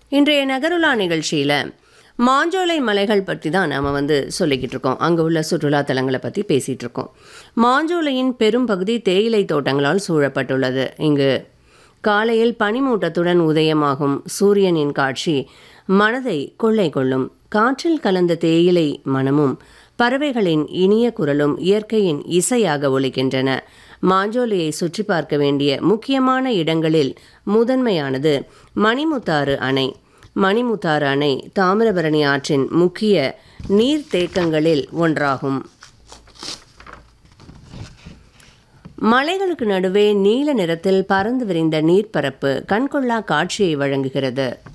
இன்றைய நகருலா நிகழ்ச்சியில் மாஞ்சோலை மலைகள் பற்றி தான் நாம் வந்து சொல்லிக்கிட்டு இருக்கோம் அங்கே உள்ள சுற்றுலா தலங்களை பற்றி பேசிகிட்டு இருக்கோம் மாஞ்சோலையின் பெரும் பகுதி தேயிலை தோட்டங்களால் சூழப்பட்டுள்ளது இங்கு காலையில் பனிமூட்டத்துடன் உதயமாகும் சூரியனின் காட்சி மனதை கொள்ளை கொள்ளும் காற்றில் கலந்த தேயிலை மனமும் பறவைகளின் இனிய குரலும் இயற்கையின் இசையாக ஒலிக்கின்றன மாஞ்சோலையை சுற்றி பார்க்க வேண்டிய முக்கியமான இடங்களில் முதன்மையானது மணிமுத்தாறு அணை மணிமுத்தாறு அணை தாமிரபரணி ஆற்றின் முக்கிய நீர்த்தேக்கங்களில் ஒன்றாகும் மலைகளுக்கு நடுவே நீல நிறத்தில் பறந்து விரிந்த நீர்ப்பரப்பு கண்கொள்ளா காட்சியை வழங்குகிறது